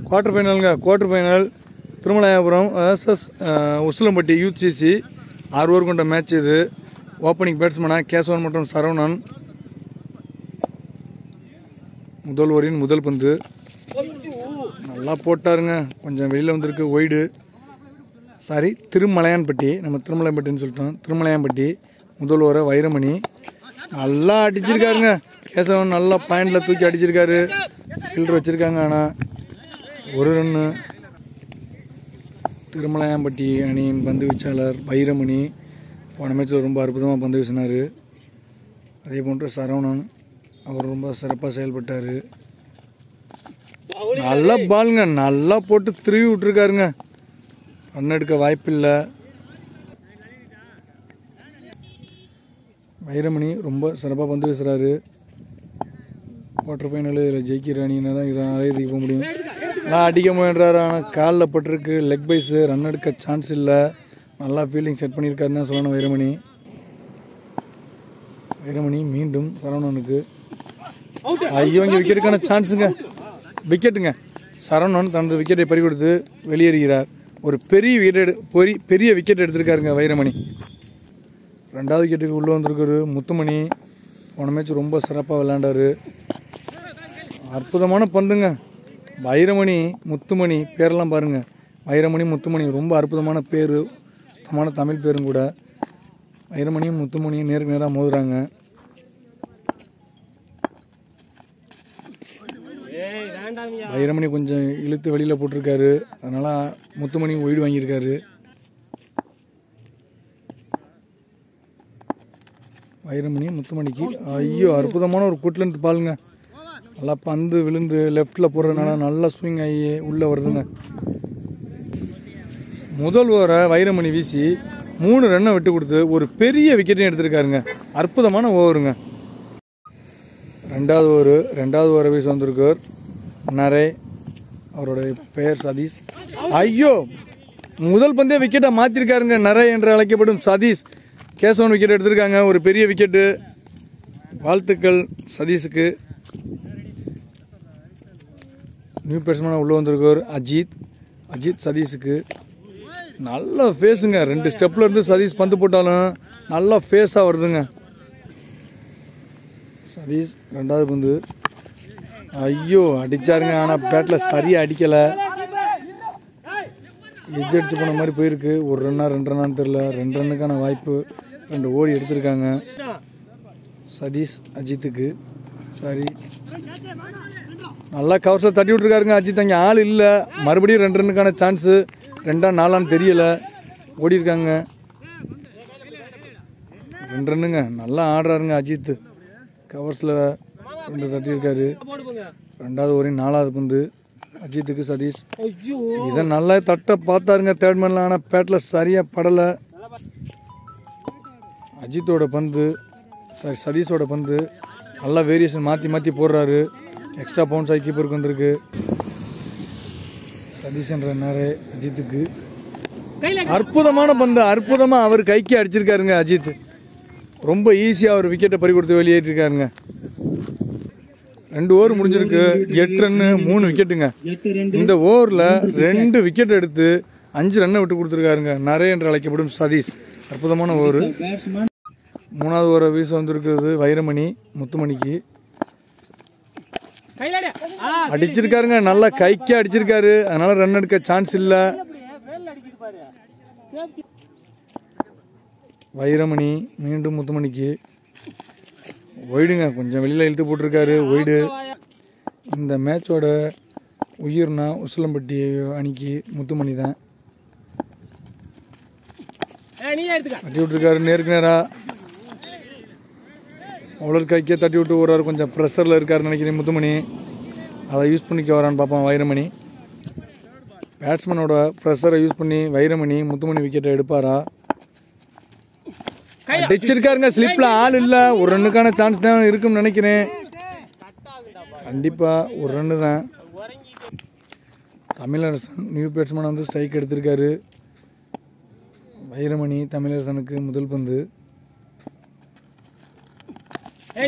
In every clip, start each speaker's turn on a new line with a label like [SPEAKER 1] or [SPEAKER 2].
[SPEAKER 1] Quarter ஃபைனலுங்க quarter final Thirumalaiyapuram SS Usilampatti UCC ஆறு over கொண்ட மேட்ச் இது ஓப்பனிங் பேட்ஸ்மேனாக கேசவன் மற்றும் சரவணன் முதல் ஓவரின் முதல் பந்து நல்லா போட்டாருங்க கொஞ்சம் வெளியில் வந்திருக்கு ஒய்டு சாரி திருமலையான்பட்டி நம்ம திருமலையான்பட்டின்னு சொல்லிட்டோம் திருமலையான்பட்டி முதல் ஓவரை வைரமணி நல்லா அடிச்சிருக்காருங்க கேசவன் நல்லா பாயிண்டில் தூக்கி அடிச்சிருக்காரு ஃபில்டர் வச்சுருக்காங்க ஆனால் ஒரு ரன்னு திருமலையாம்பட்டி அணியின் பந்து வீச்சாளர் வைரமணி போன மேட்ச்சில் ரொம்ப அற்புதமாக பந்து வீசினார் அதே போன்று சரவணன் அவர் ரொம்ப சிறப்பாக செயல்பட்டார் நல்ல பாலுங்க நல்லா போட்டு திருவி விட்டுருக்காருங்க ரன் எடுக்க வாய்ப்பில்லை வைரமணி ரொம்ப சிறப்பாக பந்து வீசுகிறாரு குவார்டர் ஃபைனலு இதில் ஜெயிக்கிற அணியினா தான் இதை அரையதுக்கு போக முடியும் நான் அடிக்க முயன்றாரு ஆனால் காலில் பட்டிருக்கு லெக் பைஸு ரன் எடுக்க சான்ஸ் இல்லை நல்லா ஃபீல்டிங் செட் பண்ணியிருக்காருன்னு தான் சொல்லணும் வைரமணி வைரமணி மீண்டும் சரவணனுக்கு ஐயோ இங்கே விக்கெட்டுக்கான சான்ஸுங்க விக்கெட்டுங்க சரவணன் தனது விக்கெட்டை பறி கொடுத்து வெளியேறுகிறார் ஒரு பெரிய விக்கெட் பெரிய பெரிய விக்கெட் எடுத்திருக்காருங்க வைரமணி ரெண்டாவது விக்கெட்டுக்கு உள்ளே வந்திருக்காரு முத்துமணி போன மேட்ச் ரொம்ப சிறப்பாக விளையாண்டாரு அற்புதமான பந்துங்க வைரமணி முத்துமணி பேரெல்லாம் பாருங்க வைரமணி முத்துமணி ரொம்ப அற்புதமான பேர் சுத்தமான தமிழ் பேரும் கூட வைரமணியும் முத்துமணியும் நேருக்கு நேராக மோதுறாங்க வைரமணி கொஞ்சம் இழுத்து வெளியில் போட்டிருக்காரு அதனால் முத்துமணி ஒய்டு வாங்கியிருக்காரு வைரமணி முத்துமணிக்கு ஐயோ அற்புதமான ஒரு குட்லண்ட் பாலுங்க நல்லா பந்து விழுந்து லெஃப்டில் போடுறதுனால நல்லா ஸ்விங் ஆகி உள்ளே வருதுங்க முதல் ஓவரை வைரமணி வீசி மூணு ரன்னை விட்டு கொடுத்து ஒரு பெரிய விக்கெட்டையும் எடுத்திருக்காருங்க அற்புதமான ஓவருங்க ரெண்டாவது ஓவர் ரெண்டாவது ஓவரை வீசி வந்திருக்கார் நரே அவருடைய பெயர் சதீஷ் ஐயோ முதல் பந்தே விக்கெட்டை மாற்றிருக்காருங்க நரே என்று அழைக்கப்படும் சதீஷ் கேசவன் விக்கெட் எடுத்திருக்காங்க ஒரு பெரிய விக்கெட்டு வாழ்த்துக்கள் சதீஷுக்கு நியூ பேட்ஸ்மேனாக உள்ளே வந்திருக்கார் அஜித் அஜித் சதீஷுக்கு நல்ல ஃபேஸுங்க ரெண்டு ஸ்டெப்பில் இருந்து சதீஷ் பந்து போட்டாலும் நல்லா ஃபேஸாக வருதுங்க சதீஷ் ரெண்டாவது பந்து ஐயோ அடிச்சாருங்க ஆனால் பேட்டில் சரியாக அடிக்கலை எஜ் அடிச்சு போன மாதிரி போயிருக்கு ஒரு ரன்னா ரெண்டு ரன்னான்னு தெரில ரெண்டு ரன்னுக்கான வாய்ப்பு ரெண்டு ஓடி எடுத்திருக்காங்க சதீஷ் அஜித்துக்கு சரி நல்லா கவர்ஸில் தட்டி விட்ருக்காருங்க அஜித் அங்கே ஆள் இல்லை மறுபடியும் ரெண்டு ரன்னுக்கான சான்ஸு ரெண்டா நாலான்னு தெரியல ஓடி இருக்காங்க ரெண்டு ரன்னுங்க நல்லா ஆடுறாருங்க அஜித் கவர்ஸில் ரெண்டு தட்டியிருக்காரு ரெண்டாவது ஒரு நாலாவது பந்து அஜித்துக்கு சதீஷ் இதை நல்லா தட்ட பார்த்தாருங்க தேர்ட் மேனில் ஆனால் பேட்டில் சரியாக படலை அஜித்தோட பந்து சாரி சதீஷோட பந்து நல்லா வேரியேஷன் மாற்றி மாற்றி போடுறாரு எக்ஸ்ட்ரா பவுன்ஸ் ஆகி கீப்பருக்கு வந்திருக்கு சதீஷ் என்ற நேரே அஜித்துக்கு அற்புதமான பந்து அற்புதமாக அவர் கைக்கு அடிச்சிருக்காருங்க அஜித் ரொம்ப ஈஸியாக அவர் விக்கெட்டை பறி கொடுத்து வெளியேற்றிருக்காருங்க ரெண்டு ஓவர் முடிஞ்சிருக்கு எட்டு ரன்னு மூணு விக்கெட்டுங்க இந்த ஓவரில் ரெண்டு விக்கெட் எடுத்து அஞ்சு ரன்னை விட்டு கொடுத்துருக்காருங்க நிறைய என்று அழைக்கப்படும் சதீஷ் அற்புதமான ஓவர் மூணாவது ஓவரை வீச வந்திருக்கிறது வைரமணி முத்துமணிக்கு அடிச்சிருக்காருங்க நல்லா கைக்கே அடிச்சிருக்காரு அதனால ரன் எடுக்க சான்ஸ் இல்லை வைரமணி மீண்டும் முத்துமணிக்கு ஒய்டுங்க கொஞ்சம் வெளியில் இழுத்து போட்டிருக்காரு ஒய்டு இந்த மேட்சோட உயிர்னா உசிலம்பட்டி அணிக்கு முத்துமணி தான் தட்டி விட்டுருக்காரு நேருக்கு நேராக அவ்வளோ கைக்கே தட்டி விட்டு போகிறாரு கொஞ்சம் ப்ரெஷரில் இருக்காருன்னு நினைக்கிறேன் முத்துமணி அதை யூஸ் பண்ணிக்க வரான்னு பார்ப்போம் வைரமணி பேட்ஸ்மேனோட ப்ரெஷரை யூஸ் பண்ணி வைரமணி முத்துமணி விக்கெட்டை எடுப்பாரா அடிச்சிருக்காருங்க ஸ்லிப்ல ஆள் இல்லை ஒரு ரன்னுக்கான சான்ஸ் தான் இருக்குன்னு நினைக்கிறேன் கண்டிப்பாக ஒரு ரன்னு தான் தமிழரசன் நியூ பேட்ஸ்மேன் வந்து ஸ்ட்ரைக் எடுத்திருக்காரு வைரமணி தமிழரசனுக்கு முதல் பந்து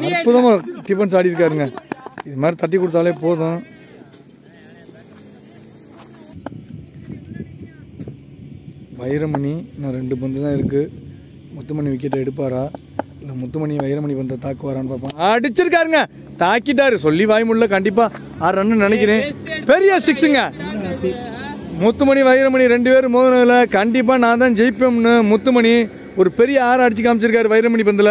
[SPEAKER 1] அற்புதமாக டிஃபன்ஸ் ஆடி இருக்காருங்க இது மாதிரி தட்டி கொடுத்தாலே போதும் வைரமணி இன்னும் ரெண்டு பந்து தான் இருக்குது முத்துமணி விக்கெட்டை எடுப்பாரா இல்லை முத்துமணி வைரமணி பந்தை தாக்குவாரான்னு பார்ப்போம் அடிச்சிருக்காருங்க தாக்கிட்டாரு சொல்லி வாய்முள்ள கண்டிப்பாக ஆறு ரன்னு நினைக்கிறேன் பெரிய சிக்ஸுங்க முத்துமணி வைரமணி ரெண்டு பேரும் மோதினதில் கண்டிப்பாக நான் தான் ஜெயிப்பேம்னு முத்துமணி ஒரு பெரிய ஆறு அடிச்சு காமிச்சிருக்காரு வைரமணி பந்தில்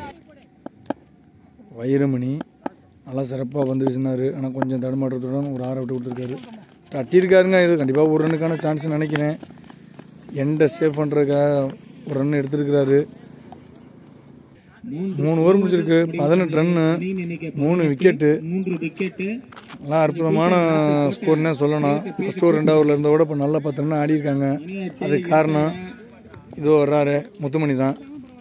[SPEAKER 1] வைரமணி நல்லா சிறப்பாக வந்து வீசினார் ஆனால் கொஞ்சம் தடுமாற்றத்துடன் ஒரு ஆறை விட்டு கொடுத்துருக்காரு தட்டியிருக்காருங்க இது கண்டிப்பாக ஒரு ரன்னுக்கான சான்ஸ் நினைக்கிறேன் எண்டை சேவ் பண்ணுறதுக்காக ஒரு ரன் எடுத்திருக்கிறாரு மூணு ஓவர் முடிச்சிருக்கு பதினெட்டு ரன்னு மூணு விக்கெட்டு
[SPEAKER 2] மூன்று விக்கெட்டு
[SPEAKER 1] நல்லா அற்புதமான ஸ்கோர்னே சொல்லணும் ஃபர்ஸ்ட் ஓவர் ரெண்டாவது ஓவரில் இருந்த விட இப்போ நல்லா பத்து ரன் ஆடி இருக்காங்க அதுக்கு காரணம் இதோ வர்றாரு முத்துமணி தான்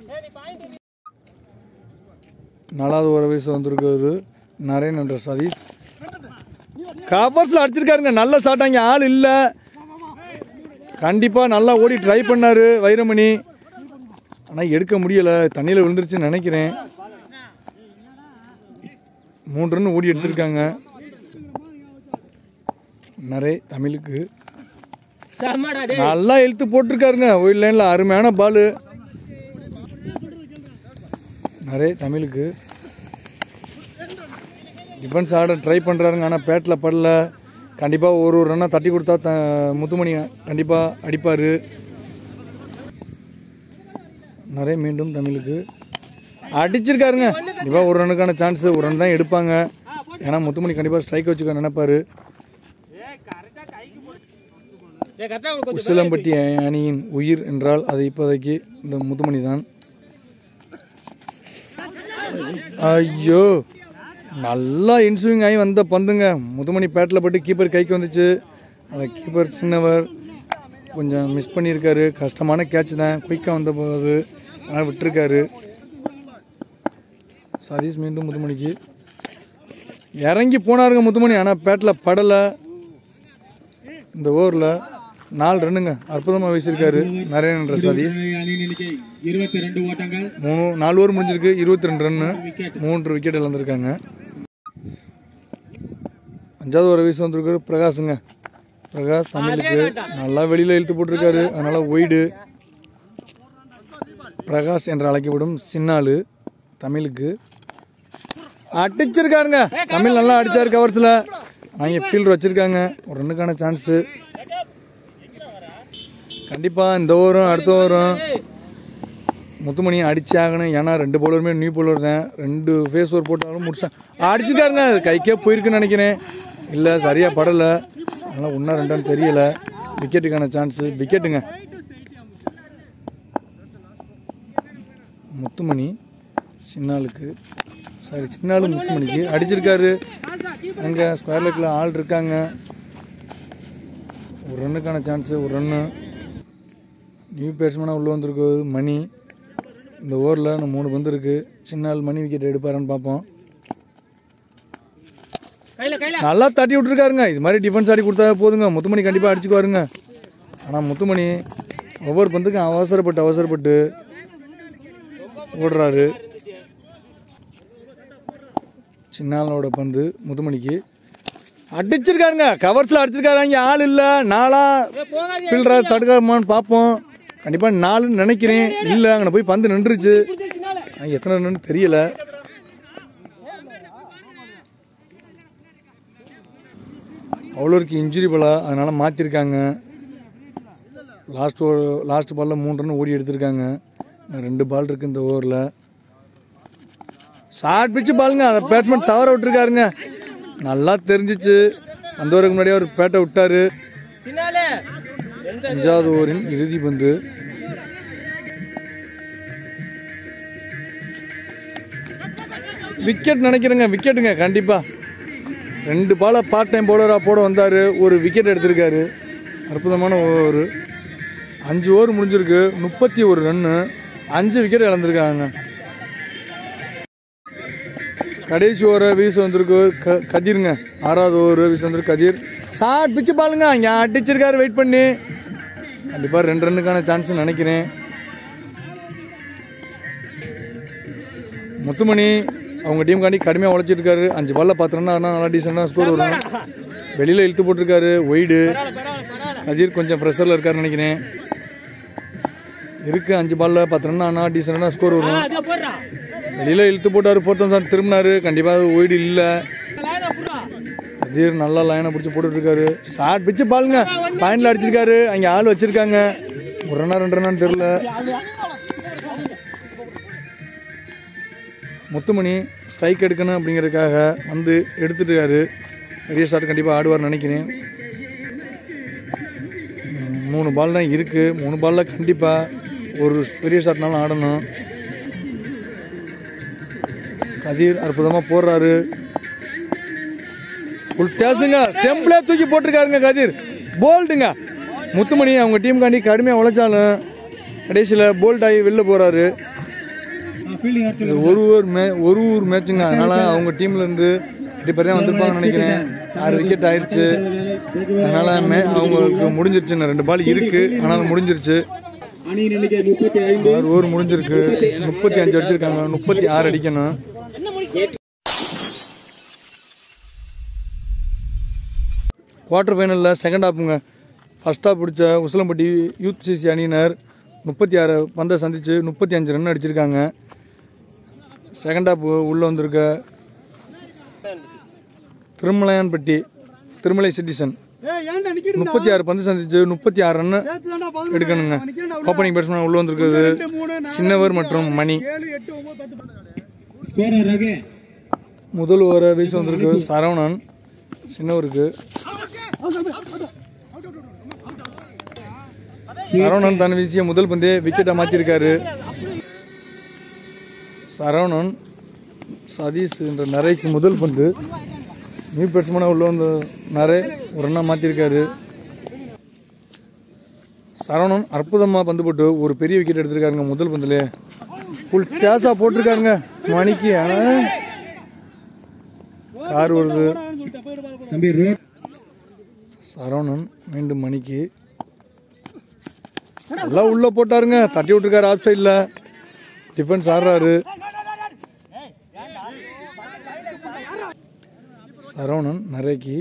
[SPEAKER 1] நாலாவது ஒரு வயசு வந்திருக்கிறது நரேன் என்ற சதீஷ் கவர்ஸில் அடிச்சிருக்காருங்க நல்ல ஷாட்டாங்க ஆள் இல்லை கண்டிப்பாக நல்லா ஓடி ட்ரை பண்ணார் வைரமணி ஆனால் எடுக்க முடியலை தண்ணியில் விழுந்துருச்சுன்னு நினைக்கிறேன் மூணு ரன் ஓடி எடுத்திருக்காங்க நிறைய தமிழுக்கு நல்லா இழுத்து போட்டிருக்காருங்க ஒயிட் லைனில் அருமையான பாலு நிறைய தமிழுக்கு டிஃபென்ஸ் ஆட ட்ரை பண்ணுறாருங்க ஆனால் பேட்டில் படல கண்டிப்பாக ஒரு ஒரு ரன்னாக தட்டி கொடுத்தா த முத்துமணி கண்டிப்பாக அடிப்பார் நிறைய மீண்டும் தமிழுக்கு அடிச்சிருக்காருங்க கண்டிப்பாக ஒரு ரன்னுக்கான சான்ஸ் ஒரு ரன் தான் எடுப்பாங்க ஏன்னா முத்துமணி கண்டிப்பாக ஸ்ட்ரைக் வச்சுக்க நினைப்பாரு உசிலம்பட்டி அணியின் உயிர் என்றால் அது இப்போதைக்கு இந்த முத்துமணி தான் ஐயோ நல்லா இன்ஸ்விங் ஆகி வந்த பந்துங்க முதுமணி பேட்டில் பட்டு கீப்பர் கைக்கு வந்துச்சு அந்த கீப்பர் சின்னவர் கொஞ்சம் மிஸ் பண்ணியிருக்காரு கஷ்டமான கேட்ச் தான் குயிக்காக வந்த போது ஆனால் விட்டுருக்காரு சதீஷ் மீண்டும் முத்துமணிக்கு இறங்கி போனாருங்க முத்துமணி ஆனால் பேட்டில் படலை இந்த ஓவரில் நாலு ரன்னுங்க அற்புதமாக வீசியிருக்காரு நரேன் என்ற சதீஷ்
[SPEAKER 2] அணியின் எண்ணிக்கை இருபத்தி ரெண்டு ஓட்டங்கள்
[SPEAKER 1] மூணு நாலு ஓவர் முடிஞ்சிருக்கு இருபத்தி ரெண்டு ரன்னு மூன்று விக்கெட் இழந்திருக்காங்க அஞ்சாவது ஒரு வயசு வந்திருக்காரு பிரகாஷுங்க பிரகாஷ் தமிழுக்கு நல்லா வெளியில் இழுத்து போட்டிருக்காரு அதனால ஒய்டு பிரகாஷ் என்று அழைக்கப்படும் சின்னாளு தமிழுக்கு அடிச்சிருக்காருங்க தமிழ் நல்லா அடிச்சாரு கவர்ஸில் அவங்க ஃபீல்டர் வச்சிருக்காங்க ஒரு ரன்னுக்கான சான்ஸு கண்டிப்பாக இந்த ஓவரும் அடுத்த ஓவரும் முத்துமணி அடிச்சே ஆகணும் ஏன்னா ரெண்டு பவுலருமே நியூ பவுலர் தான் ரெண்டு ஃபேஸ் ஓவர் போட்டாலும் முடிச்சா அடிச்சிருக்காருங்க அது கைக்கே போயிருக்குன்னு நினைக்கிறேன் இல்லை சரியாக படலை அதனால் ஒன்றா ரெண்டான்னு தெரியல விக்கெட்டுக்கான சான்ஸு விக்கெட்டுங்க முத்துமணி சின்னாளுக்கு சாரி சின்னாலு முத்துமணிக்கு அடிச்சிருக்காரு அங்கே ஸ்கொயர் லெக்கில் ஆள் இருக்காங்க ஒரு ரன்னுக்கான சான்ஸு ஒரு ரன்னு நியூ பேட்ஸ்மேனாக உள்ளே வந்திருக்குது மணி இந்த ஓவரில் நம்ம மூணு பந்து இருக்குது சின்ன ஆள் மணி விக்கெட் எடுப்பாரான்னு பார்ப்போம் நல்லா தட்டி விட்டுருக்காருங்க இது மாதிரி டிஃபென்ஸ் ஆடி கொடுத்தா போதுங்க முத்துமணி கண்டிப்பாக அடிச்சுக்குவாருங்க ஆனால் முத்துமணி ஒவ்வொரு பந்துக்கும் அவசரப்பட்டு அவசரப்பட்டு ஓடுறாரு சின்னாலோட பந்து முத்துமணிக்கு அடிச்சிருக்காருங்க கவர்ஸில் அடிச்சிருக்காரு அங்கே ஆள் இல்லை நாளா ஃபீல்டர் தடுக்காமான்னு பார்ப்போம் கண்டிப்பாக நாலுன்னு நினைக்கிறேன் இல்லை அங்கே போய் பந்து நின்றுச்சு ஆனா, எத்தனை ரன்னு தெரியல அவ்வளோருக்கு இன்ஜுரி போல அதனால் மாற்றிருக்காங்க லாஸ்ட் ஓவர் லாஸ்ட் பாலில் மூணு ரன் ஓடி எடுத்திருக்காங்க இன்னும் ரெண்டு பால் இருக்குது இந்த ஓவரில் ஷார்ட் பிச்சு பாலுங்க அந்த பேட்ஸ்மேன் தவற விட்டுருக்காருங்க நல்லா தெரிஞ்சிச்சு அந்த ஓவருக்கு முன்னாடியே ஒரு பேட்டை விட்டாரு அஞ்சாவது ஓவரின் இறுதி பந்து விக்கெட் நினைக்கிறேங்க விக்கெட்டுங்க கண்டிப்பாக ரெண்டு பாலை பார்ட் டைம் பவுலராக போட வந்தார் ஒரு விக்கெட் எடுத்திருக்காரு அற்புதமான ஓவர் அஞ்சு ஓவர் முடிஞ்சிருக்கு முப்பத்தி ஒரு ரன்னு அஞ்சு விக்கெட் இழந்திருக்காங்க கடைசி ஓவரை வீச வந்திருக்கு க கதிருங்க ஆறாவது ஓவர் வீச வந்திருக்கு கதிர் ஷார்ட் பிச்சு பாலுங்க இங்கே அடிச்சிருக்காரு வெயிட் பண்ணி கண்டிப்பாக ரெண்டு ரன்னுக்கான சான்ஸ் நினைக்கிறேன் முத்துமணி அவங்க டீமுக்காண்டி கடுமையாக உழைச்சிருக்காரு அஞ்சு பால்ல பத்து ரன் ஆனால் நல்லா டீசெண்டாக ஸ்கோர் வரும் வெளியில் இழுத்து போட்டிருக்காரு ஒய்டு கதிர் கொஞ்சம் ப்ரெஷரில் இருக்காருன்னு நினைக்கிறேன் இருக்கு அஞ்சு பால்ல பத்து ரன் ஆனால் டீசெண்டாக ஸ்கோர் வரும் வெளியில் இழுத்து போட்டார் ஃபோர்த் தான் திரும்பினாரு கண்டிப்பாக ஒய்டு இல்லை கதீர் நல்லா லைனை பிடிச்சி போட்டுட்டு இருக்காரு ஷார்ட் பிச்சு பாருங்க பாயிண்ட்ல அடிச்சிருக்காரு அங்கே ஆள் வச்சிருக்காங்க ஒரு ரன்னா ரெண்டு ரன்னான்னு தெரியல முத்துமணி ஸ்ட்ரைக் எடுக்கணும் அப்படிங்கிறதுக்காக வந்து எடுத்துட்டாரு பெரிய ஷாட் கண்டிப்பாக ஆடுவார்னு நினைக்கிறேன் ம், மூணு பால் தான் இருக்குது மூணு பாலில் கண்டிப்பாக ஒரு பெரிய ஷாட்னாலும் ஆடணும் கதிர் அற்புதமாக போடுறாரு ஃபுல் டேஸுங்க ஸ்டெம்ப்ல தூக்கி போட்டிருக்காருங்க கதிர் போல்டுங்க முத்துமணி அவங்க டீமுக்காண்டி கடுமையாக உழைச்சாலும் கடைசியில் போல்ட் ஆகி வெளில போகிறாரு
[SPEAKER 2] ஃபீல்டிங் ஆர்ச்சர்
[SPEAKER 1] இது ஒரு ஊர் மே ஒரு ஊர் மேட்சுங்க அதனால அவங்க டீம்ல இருந்து எட்டு பேர் தான் வந்திருப்பாங்கன்னு நினைக்கிறேன் ஆறு விக்கெட் ஆயிடுச்சு அதனால மே அவங்களுக்கு முடிஞ்சிருச்சு இன்னும் ரெண்டு பால் இருக்கு ஆனாலும் முடிஞ்சிருச்சு
[SPEAKER 2] அணியின் எண்ணிக்கை முப்பத்தி ஐந்து
[SPEAKER 1] ஆறு ஓவர் முடிஞ்சிருக்கு முப்பத்தி அஞ்சு அடிச்சிருக்காங்க முப்பத்தி ஆறு அடிக்கணும் குவார்டர் ஃபைனலில் செகண்ட் ஹாப்புங்க ஃபர்ஸ்ட் ஹாப் பிடிச்ச உசிலம்பட்டி யூத் சிசி அணியினர் முப்பத்தி ஆறு பந்தை சந்தித்து முப்பத்தி அஞ்சு ரன் அடிச்சிருக்காங்க செகண்ட் ஹாப் உள்ளே வந்திருக்க திருமலையான்பட்டி திருமலை சிட்டிசன் முப்பத்தி ஆறு பந்து சந்திச்சு முப்பத்தி ஆறு ரன் எடுக்கணுங்க ஓப்பனிங் பேட்ஸ்மேன் உள்ள வந்திருக்கிறது சின்னவர் மற்றும் மணி
[SPEAKER 2] ஸ்கோரர் ரகு
[SPEAKER 1] முதல் ஓவரை வீச வந்திருக்கு சரவணன் சின்னவருக்கு சரவணன் தன் வீசிய முதல் பந்தே விக்கெட்டை மாற்றிருக்காரு சரவணன் சதீஷ் என்ற நரைக்கு முதல் பந்து நியூ பேட்ஸ்மேனாக உள்ள வந்து நரை ஒரு ரன்னாக மாற்றிருக்காரு சரவணன் அற்புதமாக பந்து போட்டு ஒரு பெரிய விக்கெட் எடுத்திருக்காருங்க முதல் பந்துலே ஃபுல் கேஸாக போட்டிருக்காருங்க மணிக்கு ஆ. கார் வருது
[SPEAKER 2] தம்பி ரோட்
[SPEAKER 1] சரவணன் மீண்டும் மணிக்கு நல்லா உள்ள போட்டாருங்க தட்டி விட்டுருக்காரு ஆஃப் சைடில் டிஃபென்ஸ் ஆடுறாரு சரவணன் நரைக்கு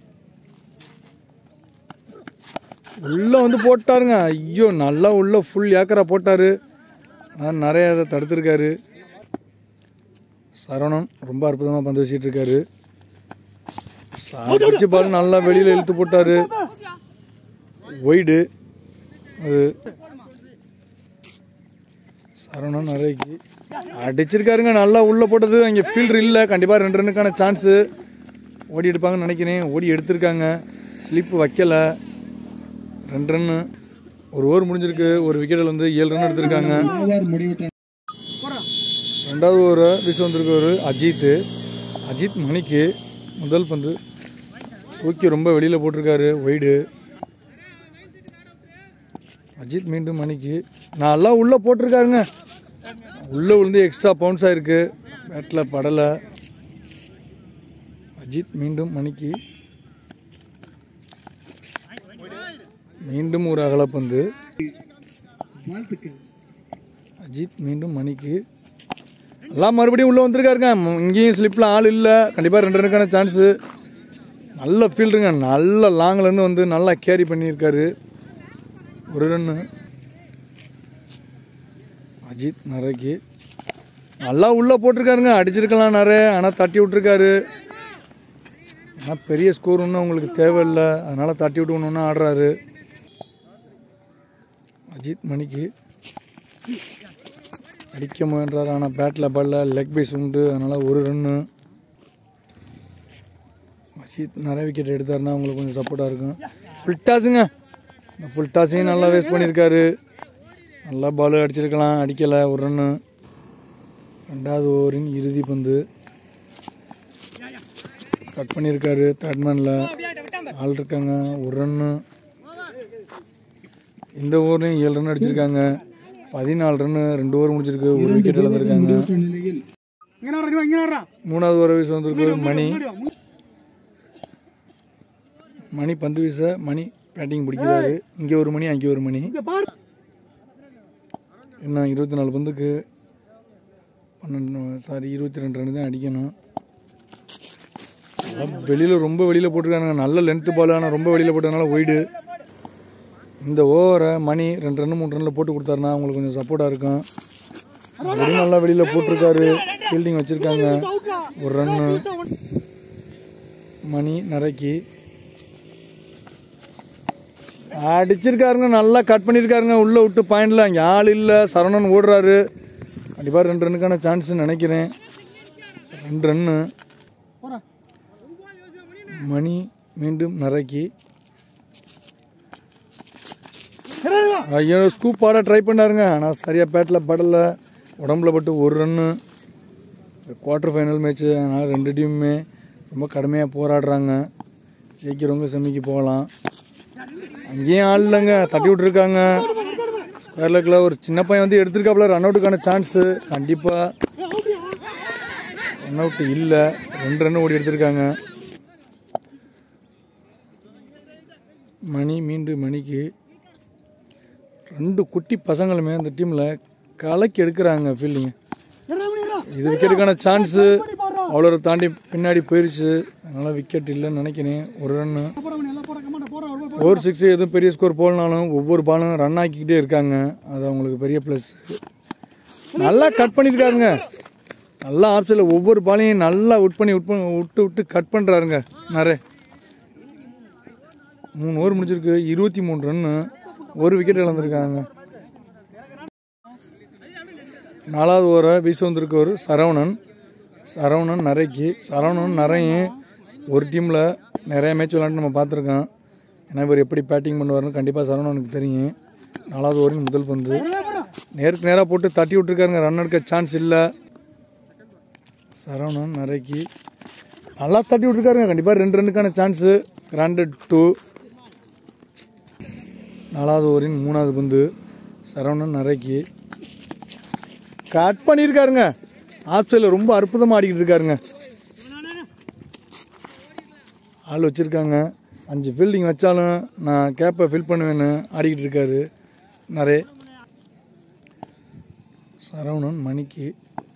[SPEAKER 1] உள்ள வந்து போட்டாருங்க ஐயோ நல்லா உள்ள ஃபுல் ஏக்கரா போட்டாரு ஆனால் நிறைய அதை தடுத்திருக்காரு சரவணன் ரொம்ப அற்புதமாக பந்து வச்சிட்டு இருக்காரு சாதிச்சு பால் நல்லா வெளியில் இழுத்து போட்டாரு ஒய்டு அது சரவணன் நிறைக்கு அடிச்சிருக்காருங்க நல்லா உள்ள போட்டது அங்கே ஃபீல்டர் இல்லை கண்டிப்பாக ரெண்டு ரன்னுக்கான சான்ஸு ஓடி எடுப்பாங்கன்னு நினைக்கிறேன் ஓடி எடுத்திருக்காங்க ஸ்லிப் வைக்கல ரெண்டு ரன்னு ஒரு ஓவர் முடிஞ்சிருக்கு ஒரு விக்கெட்டில் வந்து ஏழு ரன் எடுத்திருக்காங்க
[SPEAKER 2] ஓவர் முடிவுற்ற
[SPEAKER 1] ரெண்டாவது ஓவர் வீச வந்திருக்கவர் அஜித் அஜித் மணிக்கு முதல் பந்து தூக்கி ரொம்ப வெளியில் போட்டிருக்காரு ஒய்டு அஜித் மீண்டும் மணிக்கு நல்லா உள்ளே போட்டிருக்காருங்க உள்ளே விழுந்து எக்ஸ்ட்ரா பவுன்ஸ் ஆயிருக்கு பேட்டில் படலை அஜித் மீண்டும் மணிக்கு மீண்டும் ஒரு அகலப்பந்து
[SPEAKER 2] வாழ்த்துக்கள்
[SPEAKER 1] அஜித் மீண்டும் மணிக்கு எல்லாம் மறுபடியும் உள்ளே வந்திருக்காருங்க ம், இங்கேயும் ஸ்லிப்பில் ஆள் இல்லை கண்டிப்பாக ரெண்டு ரனுக்கான சான்ஸு நல்ல ஃபீல்டுங்க நல்ல லாங்லேருந்து வந்து நல்லா கேரி பண்ணியிருக்காரு ஒரு ரன்னு அஜித் நரைக்கு நல்லா உள்ளே போட்டிருக்காருங்க அடிச்சிருக்கலாம் நிறைய ஆனால் தட்டி விட்டுருக்காரு ஆனால் பெரிய ஸ்கோர் ஒன்றும் அவங்களுக்கு தேவையில்லை அதனால் தட்டி விட்டு ஒன்று ஒன்று ஆடுறாரு அஜித் மணிக்கு அடிக்க முயன்றார் ஆனால் பேட்டில் பல்ல லெக் பீஸ் உண்டு அதனால் ஒரு ரன்னு அஜித் நிறைய விக்கெட் எடுத்தாருன்னா அவங்களுக்கு கொஞ்சம் சப்போர்ட்டாக இருக்கும் ஃபுல் டாஸுங்க இந்த ஃபுல் டாஸையும் நல்லா வேஸ்ட் பண்ணியிருக்காரு நல்லா பால் அடிச்சிருக்கலாம் அடிக்கலை ஒரு ரன்னு ரெண்டாவது ஓவரின் இறுதி பந்து கட் பண்ணியிருக்காரு தேர்ட்மேனில் ஆள் இருக்காங்க ஒரு ரன்னு இந்த ஓவர்லையும் ஏழு ரன் அடிச்சிருக்காங்க பதினாலு ரன்னு ரெண்டு ஓவர் முடிஞ்சிருக்கு ஒரு விக்கெட் இழந்திருக்காங்க
[SPEAKER 2] முடிவுற்ற நிலையில்
[SPEAKER 1] மூணாவது ஓவர் வீச வந்திருக்கு மணி மணி பந்து வீச மணி பேட்டிங் பிடிக்கிறாரு இங்கே ஒரு மணி அங்கே ஒரு மணி என்ன இருபத்தி நாலு பந்துக்கு பன்னெண்டு சாரி இருபத்தி ரெண்டு ரன் தான் அடிக்கணும் வெளியில் ரொம்ப வெளியில் போட்டிருக்காங்க நல்ல லென்த்து பால் ஆனால் ரொம்ப வெளியில் போட்டதுனால ஒய்டு இந்த ஓவரை மணி ரெண்டு ரன் மூணு ரன்னில் போட்டு கொடுத்தாருன்னா அவங்களுக்கு கொஞ்சம் சப்போர்ட்டாக இருக்கும் அப்படியும் நல்லா வெளியில் போட்டிருக்காரு ஃபீல்டிங் வச்சுருக்காங்க ஒரு ரன்னு மணி நரைக்கி அடிச்சிருக்காருங்க நல்லா கட் பண்ணியிருக்காருங்க உள்ளே விட்டு பாயிண்டில் அங்கே ஆள் இல்லை சரவணன் ஓடுறாரு கண்டிப்பாக ரெண்டு ரன்னுக்கான சான்ஸ் நினைக்கிறேன் ரெண்டு ரன்னு மணி மீண்டும் நரைக்கி ஐயோ ஸ்கூப் ஆட ட்ரை பண்ணாருங்க ஆனால் சரியாக பேட்டில் படலை உடம்புல பட்டு ஒரு ரன்னு குவார்ட்டர் ஃபைனல் மேட்ச்சு அதனால் ரெண்டு டீமுமே ரொம்ப கடுமையாக போராடுறாங்க ஜெயிக்கிறவங்க செமிக்கு போகலாம் அங்கேயும் ஆள் இல்லைங்க தட்டி விட்டுருக்காங்க ஸ்கொயர் லெக்கில் ஒரு சின்ன பையன் வந்து எடுத்திருக்காப்புல ரன் அவுட்டுக்கான சான்ஸு கண்டிப்பாக ரன் அவுட் இல்லை ரெண்டு ரன் ஓடி எடுத்திருக்காங்க மணி மீண்டும் மணிக்கு ரெண்டு குட்டி பசங்களுமே அந்த டீமில் கலக்கி எடுக்கிறாங்க ஃபீல்டிங் இது விக்கெட்டுக்கான சான்ஸு அவ்வளோ தாண்டி பின்னாடி போயிருச்சு அதனால் விக்கெட் இல்லைன்னு நினைக்கிறேன் ஒரு ரன்னு ஓவர் சிக்ஸ் எதுவும் பெரிய ஸ்கோர் போலனாலும் ஒவ்வொரு பாலும் ரன் ஆக்கிக்கிட்டே இருக்காங்க அது அவங்களுக்கு பெரிய ப்ளஸ் நல்லா கட் பண்ணியிருக்காருங்க நல்லா ஆப்ஷனில் ஒவ்வொரு பாலையும் நல்லா உட் பண்ணி உட் பண்ணி விட்டு விட்டு கட் பண்ணுறாருங்க நிறைய மூணு ஓவர் முடிச்சிருக்கு இருபத்தி மூணு ரன்னு ஒரு விக்கெட் இழந்திருக்காங்க நாலாவது ஓவரை வீச வந்திருக்கவர் சரவணன் சரவணன் நரைக்கு சரவணன் நரையும் ஒரு டீமில் நிறைய மேட்ச் விளாண்டு நம்ம பார்த்துருக்கோம் ஏன்னா இவர் எப்படி பேட்டிங் பண்ணுவார்னு கண்டிப்பாக சரவணனுக்கு தெரியும் நாலாவது ஓவரின் முதல் பந்து நேருக்கு நேராக போட்டு தட்டி விட்டுருக்காருங்க ரன் எடுக்க சான்ஸ் இல்லை சரவணன் நரைக்கு நல்லா தட்டி விட்டுருக்காருங்க கண்டிப்பாக ரெண்டு ரன்னுக்கான சான்ஸு கிராண்டட் டூ நாலாவது ஓவரின் மூணாவது பந்து சரவணன் நரைக்கு கட் பண்ணியிருக்காருங்க ஆஃப் சைடில் ரொம்ப அற்புதமாக ஆடிக்கிட்டு இருக்காருங்க ஆள் வச்சுருக்காங்க அஞ்சு ஃபீல்டிங் வச்சாலும் நான் கேப்பை ஃபில் பண்ணுவேன்னு ஆடிக்கிட்டு இருக்காரு நிறைய சரவணன் மணிக்கு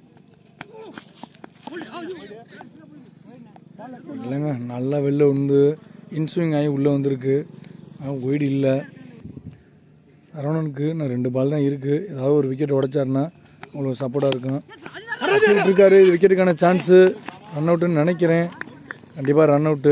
[SPEAKER 1] இல்லைங்க நல்லா வெளில வந்து இன்ஸ்விங் ஆகி உள்ளே வந்திருக்கு ஒய்டு இல்லை சரவணனுக்கு நான் ரெண்டு பால் தான் இருக்குது ஏதாவது ஒரு விக்கெட் உடைச்சாருன்னா உங்களுக்கு சப்போர்ட்டாக இருக்கும் வச்சுக்கிட்டு இருக்காரு இது விக்கெட்டுக்கான சான்ஸு ரன் அவுட்டுன்னு நினைக்கிறேன் கண்டிப்பாக ரன் அவுட்டு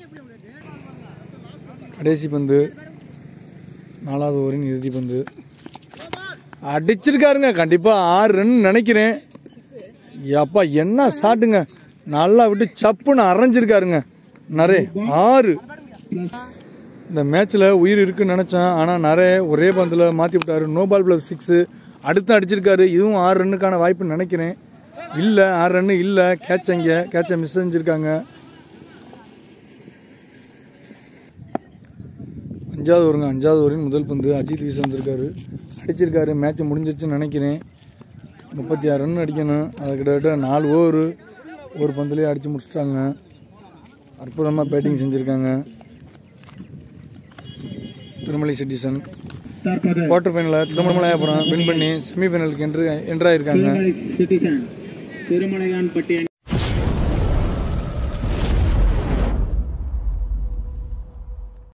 [SPEAKER 1] கடைசி பந்து நாலாவது ஓவரின் இறுதி பந்து அடிச்சிருக்காருங்க கண்டிப்பாக ஆறு ரன் நினைக்கிறேன் அப்பா என்ன ஷாட்டுங்க நல்லா விட்டு சப்புன்னு அரைஞ்சிருக்காருங்க நிறைய ஆறு
[SPEAKER 2] பிளஸ்
[SPEAKER 1] இந்த மேட்ச்சில் உயிர் இருக்குன்னு நினச்சேன் ஆனால் நிறைய ஒரே பந்தில் மாற்றி விட்டாரு நோ பால் ப்ளஸ் சிக்ஸு அடுத்து அடிச்சிருக்காரு இதுவும் ஆறு ரன்னுக்கான வாய்ப்புன்னு நினைக்கிறேன் இல்லை ஆறு ரன்னு இல்லை கேட்ச் அங்கே கேட்சை மிஸ் செஞ்சுருக்காங்க அஞ்சாவது ஓவருங்க அஞ்சாவது ஓவரின் முதல் பந்து அஜித் வீச வந்திருக்காரு அடிச்சிருக்காரு மேட்ச் முடிஞ்சிருச்சுன்னு நினைக்கிறேன் முப்பத்தி ஆறு ரன் அடிக்கணும் அது கிட்டத்தட்ட நாலு ஓவர் ஒரு பந்துலேயே அடித்து முடிச்சிட்டாங்க அற்புதமாக பேட்டிங் செஞ்சுருக்காங்க திருமலை சிட்டிசன்
[SPEAKER 2] தற்போது
[SPEAKER 1] குவார்டர் ஃபைனலில் திருமணமலையாபுரம் வின் பண்ணி செமிஃபைனலுக்கு என்று என்ட்ராயிருக்காங்க
[SPEAKER 2] சிட்டிசன் திருமலையான்பட்டி